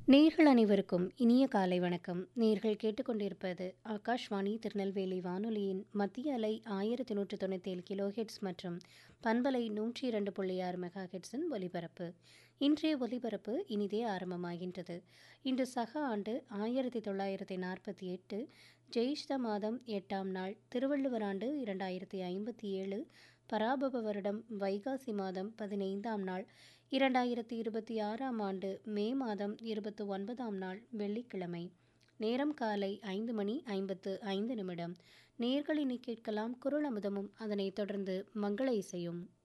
நேர்கள் அனைவருக்கும் இனிய காலை வணக்கம் நேர்கள் கேட்டுக்கொண்டிருப்பது ஆகாஷ்வாணி திருநெல்வேலி வானொலியின் மத்திய அலை ஆயிரத்தி நூற்று தொண்ணூற்றி ஏழு கிலோஹெட்ஸ் மற்றும் பண்பலை நூற்றி இரண்டு புள்ளி ஆறு மெகா ஹெட்ஸின் ஒலிபரப்பு இன்றைய ஒலிபரப்பு இனிதே ஆரம்பமாகின்றது இன்று சக ஆண்டு ஆயிரத்தி தொள்ளாயிரத்தி நாற்பத்தி எட்டு ஜெயிஷ்ட மாதம் எட்டாம் நாள் திருவள்ளுவர் ஆண்டு இரண்டாயிரத்தி ஐம்பத்தி ஏழு பராபவ வருடம் வைகாசி மாதம் பதினைந்தாம் நாள் இரண்டாயிரத்தி இருபத்தி ஆறாம் ஆண்டு மே மாதம் இருபத்தி ஒன்பதாம் நாள் வெள்ளிக்கிழமை நேரம் காலை ஐந்து மணி ஐம்பத்து ஐந்து நிமிடம் நேர்களினி கேட்கலாம் குரல் அமுதமும் அதனைத் தொடர்ந்து மங்கள இசையும்